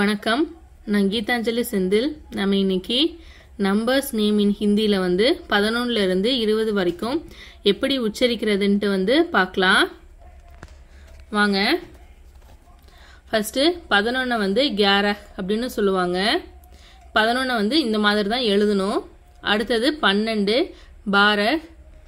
வணக்கம் நான் கீதாஞ்சலி செந்தில் நம்ம இன்னைக்கு நம்பர்ஸ் நேம் இன் ஹிந்தியில் வந்து பதினொன்னுல இருந்து இருபது வரைக்கும் எப்படி உச்சரிக்கிறதுன்ட்டு வந்து பார்க்கலாம் வாங்க ஃபஸ்ட்டு பதினொன்றை வந்து கியாரஹ் அப்படின்னு சொல்லுவாங்க பதினொன்றை வந்து இந்த மாதிரி தான் எழுதணும் அடுத்தது பன்னெண்டு பாரஹ்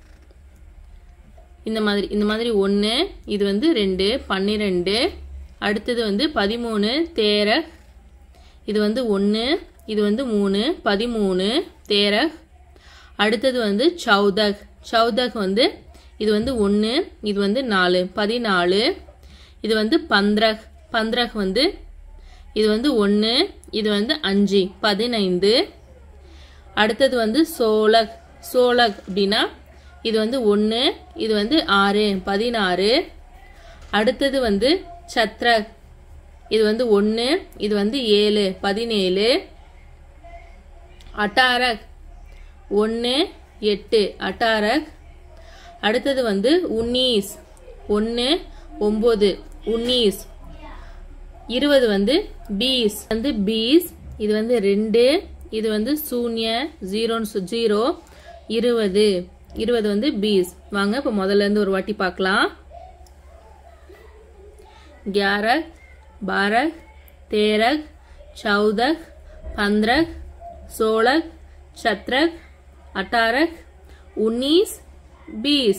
இந்த மாதிரி இந்த மாதிரி ஒன்று இது வந்து ரெண்டு பன்னிரெண்டு அடுத்தது வந்து பதிமூணு தேர இது வந்து ஒன்று இது வந்து மூணு பதிமூணு தேர அடுத்தது வந்து சௌதக் சௌதக் வந்து இது வந்து ஒன்று இது வந்து நாலு பதினாலு இது வந்து பந்திரக் பந்திரக் வந்து இது வந்து ஒன்று இது வந்து அஞ்சு பதினைந்து அடுத்தது வந்து சோலக் சோலக் அப்படின்னா இது வந்து ஒன்று இது வந்து ஆறு பதினாறு அடுத்தது வந்து சத்ரக் இது வந்து ஒன்று இது வந்து ஏழு பதினேழு அட்டாரக் ஒன்று எட்டு அட்டாரக் அடுத்தது வந்து உன்னீஸ் ஒன்று ஒம்பது உன்னீஸ் இருபது வந்து பீஸ் வந்து பீஸ் இது வந்து ரெண்டு இது வந்து சூன்ய ஜீரோன்னு ஜீரோ இருபது இருபது வந்து பீஸ் வாங்க இப்போ முதல்ல இருந்து ஒரு வாட்டி பார்க்கலாம் ग्यारह बारह तेरह चौदह पंद्रह सोलह सत्रह अठारह உன்னீஸ் பீஸ்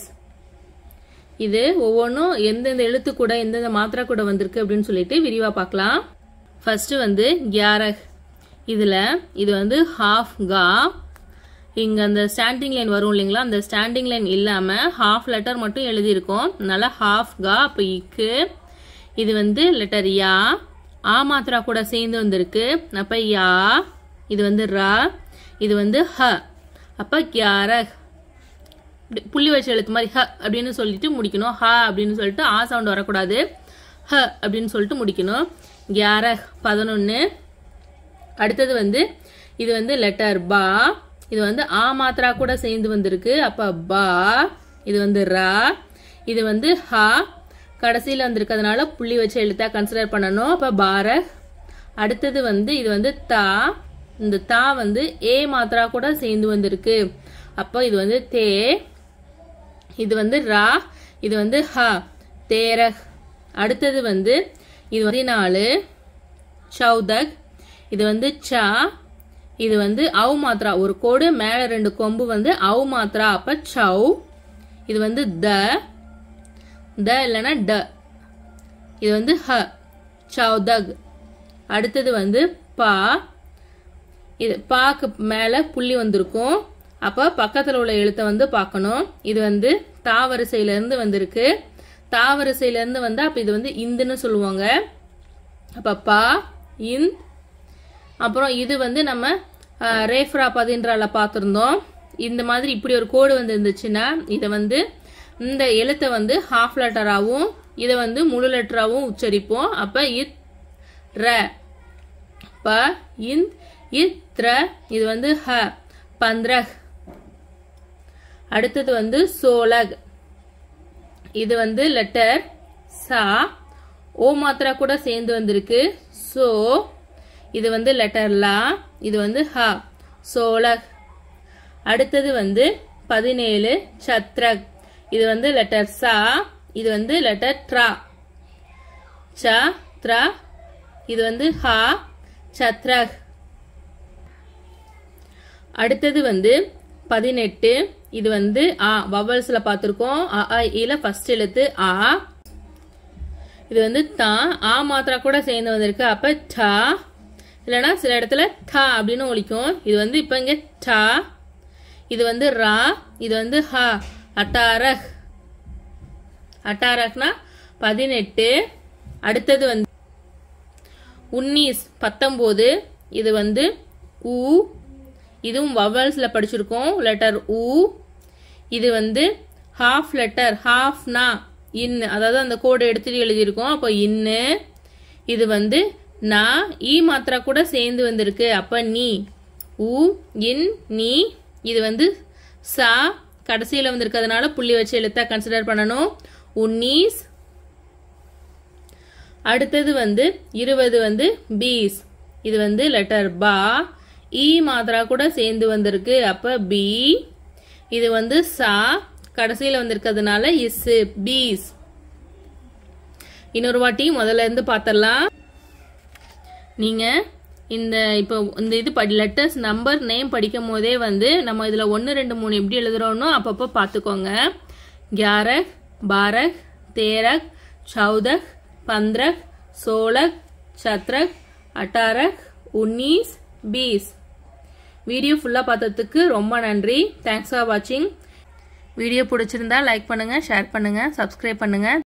இது ஒவ்வொன்றும் எந்தெந்த எழுத்து கூட எந்தெந்த மாத்திரா கூட வந்திருக்கு அப்படின்னு சொல்லிட்டு விரிவாக பார்க்கலாம் ஃபர்ஸ்ட் வந்து கியாரக் இதில் இது வந்து ஹாஃப் கா இங்கே அந்த ஸ்டாண்டிங் லைன் வரும் இல்லைங்களா அந்த ஸ்டாண்டிங் லைன் இல்லாமல் ஹாஃப் லெட்டர் மட்டும் எழுதியிருக்கோம் அதனால ஹாஃப் கா அப்போ இக்கு இது வந்து லெட்டர் யா ஆ மாத்திரா கூட சேர்ந்து வந்திருக்கு அப்போ யா இது வந்து ரா இது வந்து ஹ அப்போ கியாரக் புள்ளி வச்ச எழுத்து மாதிரி ஹ அப்படின்னு சொல்லிட்டு முடிக்கணும் ஹ அப்படின்னு சொல்லிட்டு ஆ சவுண்ட் வரக்கூடாது ஹ அப்படின்னு சொல்லிட்டு முடிக்கணும் கியாரக் பதினொன்று அடுத்தது வந்து இது வந்து லெட்டர் பா இது வந்து ஆ மாத்திரா கூட சேர்ந்து வந்திருக்கு அப்போ பா இது வந்து ரா இது வந்து ஹா கடைசியில் வந்திருக்கிறதுனால புள்ளி வச்ச எழுத்தா கன்சிடர் பண்ணணும் அப்போ பாரக் அடுத்தது வந்து இது வந்து தா இந்த தா வந்து ஏ மாத்திரா கூட சேர்ந்து வந்திருக்கு அப்போ இது வந்து தே இது வந்து ரா இது வந்து ஹ தேரக் அடுத்தது வந்து இது பதினாலு சௌதக் இது வந்து சா இது வந்து அவு மாத்ரா ஒரு கோடு மேலே ரெண்டு கொம்பு வந்து அவு மாத்ரா அப்போ சௌ இது வந்து த த இல்லைன்னா ட இது வந்து ஹ சௌதக் அடுத்தது வந்து பா இது பாக்கு மேலே புள்ளி வந்திருக்கும் அப்போ பக்கத்தில் உள்ள எழுத்தை வந்து பார்க்கணும் இது வந்து தாவரிசையிலேருந்து வந்திருக்கு தாவரிசையிலேருந்து வந்து அப்போ இது வந்து இந்துன்னு சொல்லுவாங்க அப்போ பா இந்த் அப்புறம் இது வந்து நம்ம ரேஃப்ரா பதின்றால பார்த்துருந்தோம் இந்த மாதிரி இப்படி ஒரு கோடு வந்து இருந்துச்சுன்னா இதை வந்து இந்த எழுத்தை வந்து ஹாஃப் லெட்டராகவும் இதை வந்து முழு லெட்டராகவும் உச்சரிப்போம் அப்போ இத் ர ப இந்த் இத் ர இது வந்து ஹ பந்திரக் அடுத்தது வந்து சோலக் இது வந்து லெட்டர் சா ஓ மாத்திரா கூட சேர்ந்து வந்திருக்கு சோ இது வந்து லெட்டர் லா இது வந்து ஹ சோலக் அடுத்தது வந்து பதினேழு சத்ரக் இது வந்து லெட்டர் சா இது வந்து லெட்டர் ட்ரா ச த்ரா இது வந்து ஹா சத்ரக் அடுத்தது வந்து பதினெட்டு இது வந்து ஆ வவல்ஸ்ல பார்த்துருக்கோம் அ இல ஃபர்ஸ்ட் எழுத்து ஆ இது வந்து தா ஆ மாத்திரா கூட சேர்ந்து வந்திருக்கு அப்ப டா இல்லைன்னா சில இடத்துல டா அப்படின்னு ஒழிக்கும் இது வந்து இப்போ இங்கே டா இது வந்து ரா இது வந்து ஹா அட்டாரக் அட்டாரக்னா பதினெட்டு அடுத்தது வந்து உன்னீஸ் பத்தொம்போது இது வந்து ஊ இதுவும் வவல்ஸில் படிச்சிருக்கோம் லெட்டர் ஊ இது வந்து ஹாஃப் லெட்டர் ஹாஃப்னா இன் அதாவது அந்த கோடை எடுத்துட்டு எழுதியிருக்கோம் அப்போ இன்னு இது வந்து நா ஈ மாத்திரா கூட சேர்ந்து வந்திருக்கு அப்போ நீ ஊ இன் நீ இது வந்து சா கடைசியில் வந்திருக்கிறதுனால புள்ளி வச்சு எழுத்தா கன்சிடர் பண்ணணும் உன்னீஸ் அடுத்தது வந்து இருபது வந்து பீஸ் இது வந்து லெட்டர் பா இ மாத்திரா கூட சேர்ந்து வந்திருக்கு அப்ப பி இது வந்து சா கடைசியில் வந்திருக்கிறதுனால இஸ் பீஸ் இன்னொரு வாட்டி முதல்ல இருந்து பார்த்தரலாம் நீங்க இந்த இப்போ இந்த இது படி லெட்டர்ஸ் நம்பர் நேம் படிக்கும் போதே வந்து நம்ம இதில் ஒன்று ரெண்டு மூணு எப்படி எழுதுறோனோ அப்பப்போ பார்த்துக்கோங்க ग्यारह बारह तेरह चौदह पंद्रह सोलह सत्रह अठारह उन्नीस बीस வீடியோ ஃபுல்லாக பார்த்ததுக்கு ரொம்ப நன்றி தேங்க்ஸ் ஃபார் வாட்சிங் வீடியோ பிடிச்சிருந்தா லைக் பண்ணுங்கள் ஷேர் பண்ணுங்கள் சப்ஸ்கிரைப் பண்ணுங்கள்